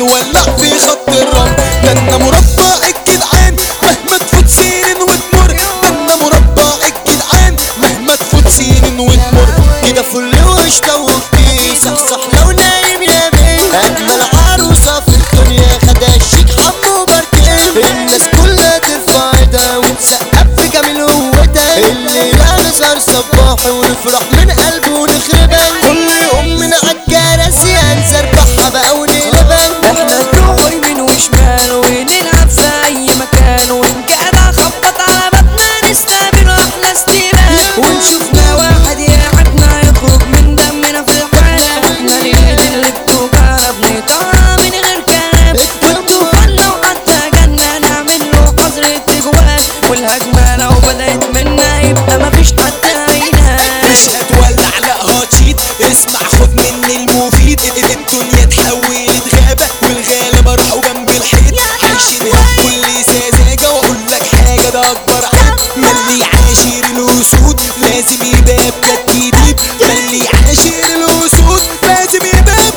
ونولع في خط الرمل ده مربع الجدعان مهما تفوت سنين وتمر ده مربع الجدعان مهما تفوت سنين وتمر كده فل وقشطة وكتير صحصح لو نايم يا بيه أجمل عروسة في الدنيا خدها الشيك حمو باركين الناس كلها ترفع ايدها وتسقف في جميل قوتها اللي نظهر صباح ونفرح من قلب ونخربها كل يوم من عالكراسي هنسربحها بقى ونقلبها احنا نروح يمين وشمال ونلعب في اي مكان ونقعد خبط على بابنا نستقبل احلى استقبال ونشوفنا واحد يقعدنا يخرج من دمنا في الحال احنا اليد اللي بتوجعنا بنقطعها من غير كلام والطوفان لو حتى جنة نعمل له حظر تجوال والهجمة لو بدأت منا يبقى مفيش حد هينام مش هتولع لا هتشيت اسمع خد مني المفيد الدنيا اتحولت غابة والغالبة راحوا جنب الحيط عايشينها بكل سذاجة واقول لك حاجة ده اكبر عيب ملي عاشر الاسود لازم يبقى بجد جديد ملي عاشر الاسود لازم يبقى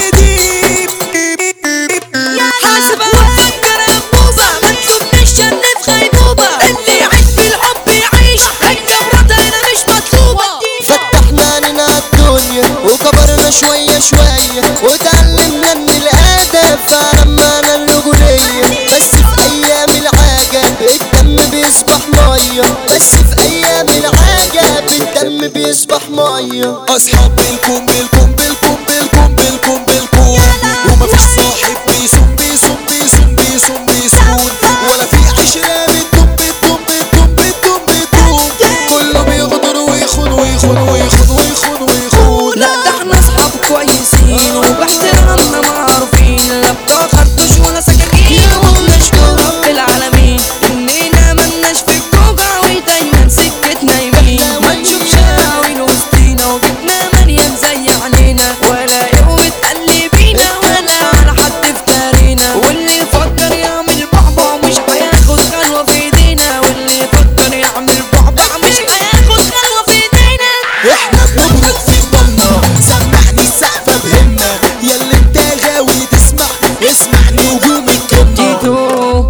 بجد جديد حاسب وفكر انبوبة ما تشوفنيش شنف غيبوبة اللي يعيش بالحب يعيش الجمرة هنا مش مطلوبة فتحنا لنا الدنيا وكبرنا شوية شوية وتعلمنا ان الادب فعلمنا الرجولية بس في ايام العجب الدم بيصبح مية بس في ايام العجب الدم بيصبح مية اصحاب بالكم بالكم بالكم بالكم بالكم بالكم ومفيش صاحب بيسوم بيسوم بيسوم بيسوم بيسون ولا في عشرة بتدوم بتدوم بتدوم بتدوم بتدوم كله بيغدر ويخون ويخون ويخون ويخون ويخون لا ده احنا اصحاب كويسين وباحترامنا معروفين لا بتوع خرطوش ولا سكاكين ونشكر رب العالمين اننا ملناش في الجوجع ودايما سكتنا يمين ما نشوفش قوي وسطينا وجبنا مليان زي عينينا ولا قوة قلبينا ولا على حد افترينا واللي يفكر يعمل بعبع مش هياخد خلوة في ايدينا واللي يفكر يعمل بعبع مش هياخد خلوة في ايدينا احنا بنبرد في ضمنا سمعني السقفة بهمنا ياللي انت غاوي تسمع اسمع نجوم الجنة تيتو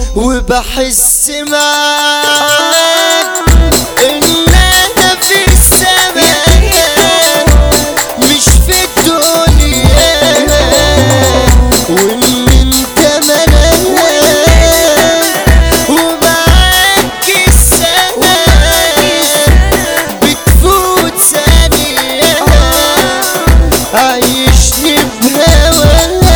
وبحس معاك ان انا في السماء مش في الدنيا وان انت ملاك ومعاك السنة بتفوت ثانية عايشني بهواك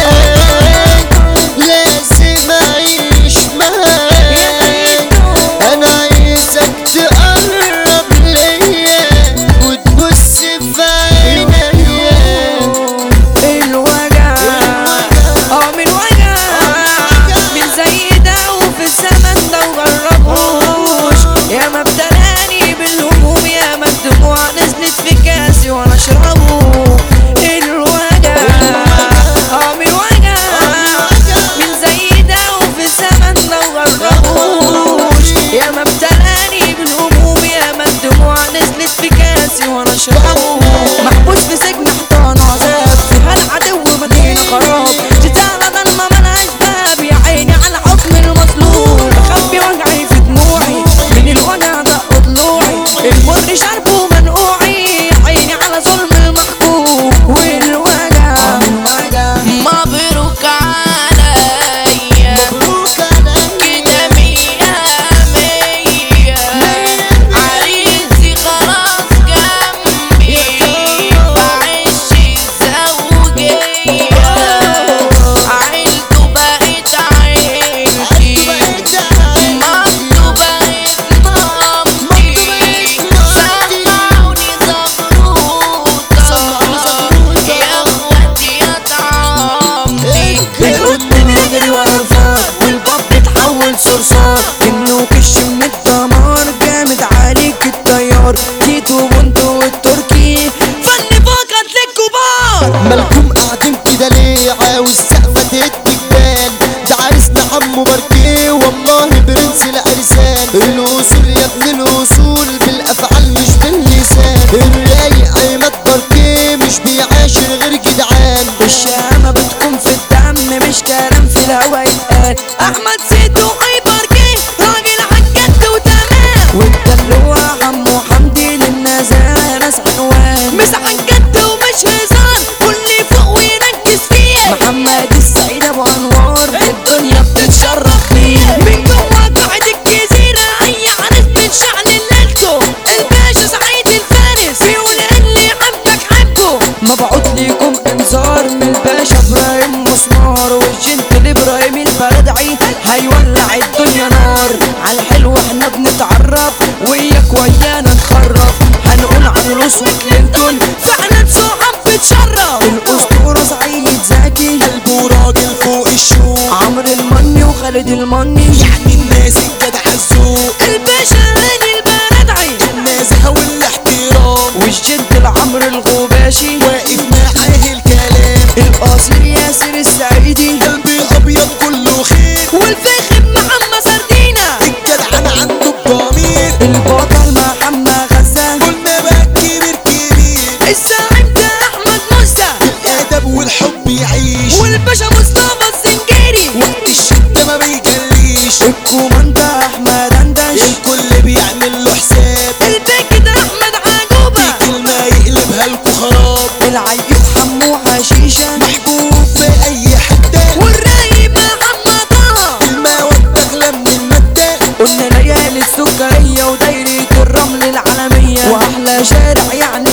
لازم اعيش معاك انا عايزك تقرب ليا وتبص في عينيا الوجع اه من وجع من زي ده وفي الزمن ده وجربوش يا ما ابتلاني بالهموم يا ما الدموع نزلت في كاسي وانا اشربه الوجع اه من وجع من زي ده وفي الزمن ده وجربوش يا ما ابتلاني بالهموم يا ما الدموع نزلت في كاسي وانا اشربه محبوس في سجن حيطان عذاب فيها العدو مدينة خراب جدالة ضلمة ملهاش باب يا عيني على حكم المظلوم بخبي وجعي في دموعي من الوجع دق ضلوعي المر شربه منقوعي يا عيني على ظلم المحكوم والوجع مبروك عليا كده مية مية عريسي خلاص جنبي بعيش الزوجية عيلته بقت عيلتي مامته بقت مامتي سمعوني زغروطة يا اخواتي يا طعمتي القط بيجري ورا الفار والباب بيتحول صرصار انه كش من الدمار جامد عليك الطيار تيتو بونتو والتركي فن فقط للكبار مالكم قاعدين كده ليه عاوز سقفة تدي جبال ده عريسنا حمو باركيه والله برنس العرسان الاصول يا ابن الاصول بالافعال مش باللسان الرايق عماد باركيه مش بيعاشر غير جدعان الشهامة بتكون في الدم مش خالد المني يعني الناس الجدع الذوق الباشا هاني البلدعي النزاهة والاحترام والجد العمر الغباشي واقف معاه الكلام القاصر ياسر السعيدي قلبي ابيض كله خير والفخم محمد سردينة الجدع انا عنده الضمير البطل محمد غزال كل ما بقى كبير كبير الزعيم ده احمد موسى الادب والحب يعيش والباشا مصطفى السنجيري وقت الشدة ما بيجليش الكوماندا احمد اندش الكل بيعمل له حساب الباكد احمد عجوبة كلمة يقلبها لكو خراب العيوب حمو حشيشة محبوب في اي حتة والرايب محمد طه المواد اغلى من المادة قلنا ليالي السكرية ودايرة الرمل العالمية واحلى شارع يعني